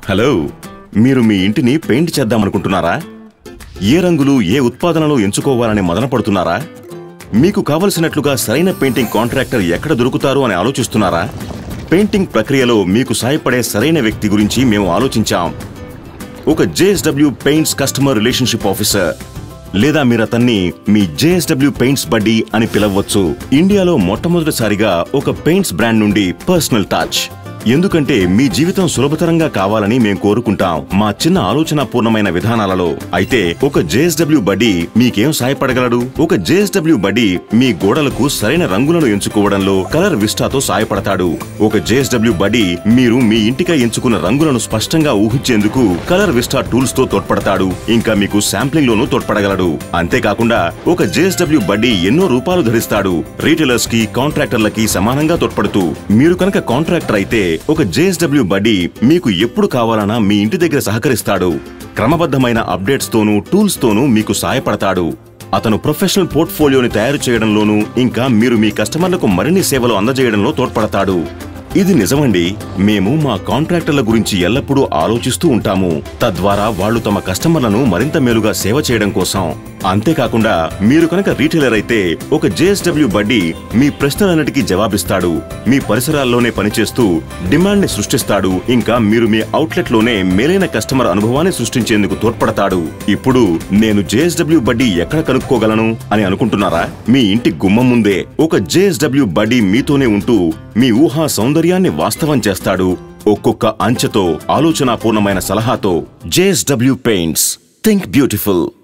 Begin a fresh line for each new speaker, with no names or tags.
hello మీరు మీ ఇంటిని paint చేద్దామనుకుంటున్నారా ఏ రంగులు ఏ ఉత్పాదనలో ఎంచుకోవాలని మదన పడుతున్నారా మీకు కావలసినట్లుగా సరైన పెయింటింగ్ కాంట్రాక్టర్ ఎక్కడ దొరుకుతారు అని ఆలోచిస్తున్నారా పెయింటింగ్ ప్రక్రియలో మీకు సాయపడే సరైన వ్యక్తి గురించి మేము ఆలోచించాం ఒక JSW paints customer relationship officer లేదా మీరు అతన్ని మీ జేఎస్డబ్ల్యూ పెయింట్స్ బడ్డీ అని పిలవవచ్చు ఇండియాలో మొట్టమొదటిసారిగా ఒక పెయింట్స్ బ్రాండ్ నుండి పర్సనల్ టచ్ ఎందుకంటే మీ జీవితం సులభతరంగా కావాలని మేం కోరుకుంటాం మా చిన్న ఆలోచన పూర్ణమైన విధానాలలో అయితే ఒక జేఎస్డబ్ల్యూ బడ్డీ మీకేం సాయపడగలడు ఒక జేఎస్డబ్ల్యూ బడ్డీ మీ గోడలకు సరైన రంగులను ఎంచుకోవడంలో కలర్ విస్టాతో సాయపడతాడు ఒక జేఎస్డబ్ల్యూ బడ్డీ మీరు మీ ఇంటికై ఎంచుకున్న రంగులను స్పష్టంగా ఊహించేందుకు కలర్ విస్టా టూల్స్ తో తోడ్పడతాడు ఇంకా మీకు శాంప్లింగ్ లోనూ తోడ్పడగలడు అంతేకాకుండా ఒక జేఎస్డబ్ల్యూ బడ్డీ ఎన్నో రూపాలు ధరిస్తాడు రీటైలర్స్ కి కాంట్రాక్టర్లకి సమానంగా తోడ్పడుతూ మీరు కనుక కాంట్రాక్టర్ అయితే ఒక జేఎస్డబ్ల్యూ బడ్డీ మీకు ఎప్పుడు కావాలన్నా మీ ఇంటి దగ్గర సహకరిస్తాడు క్రమబద్ధమైన అప్డేట్స్ తోనూ టూల్స్ తోనూ మీకు సాయపడతాడు అతను ప్రొఫెషనల్ పోర్ట్ఫోలియోని తయారు చేయడంలోనూ ఇంకా మీరు మీ కస్టమర్లకు మరిన్ని సేవలు అందజేయడంలో తోడ్పడతాడు ఇది నిజమండి మేము మా కాంట్రాక్టర్ల గురించి ఎల్లప్పుడూ ఆలోచిస్తూ ఉంటాము తద్వారా వాళ్ళు తమ కస్టమర్లను మరింత మేలుగా సేవ చేయడం కోసం అంతేకాకుండా మీరు కనుక రీటైలర్ అయితే ఒక జేఎస్డబ్ల్యూ బడ్డీ మీ ప్రశ్నలన్నిటికీ జవాబిస్తాడు మీ పరిసరాల్లోనే పనిచేస్తూ డిమాండ్ ని సృష్టిస్తాడు ఇంకా మీరు మీ అవుట్లెట్ లోనే మేలైన కస్టమర్ అనుభవాన్ని సృష్టించేందుకు తోడ్పడతాడు ఇప్పుడు నేను జేఎస్డబ్ల్యూ బడ్డీ ఎక్కడ కనుక్కోగలను అని అనుకుంటున్నారా మీ ఇంటి గుమ్మం ముందే ఒక జేఎస్డబ్ల్యూ బడ్డీ మీతోనే ఉంటూ మీ ఊహా సౌందర్యాన్ని వాస్తవం చేస్తాడు ఒక్కొక్క అంచెతో ఆలోచనాపూర్ణమైన సలహాతో జేఎస్డబ్ల్యూ పెయింట్స్ థింక్ బ్యూటిఫుల్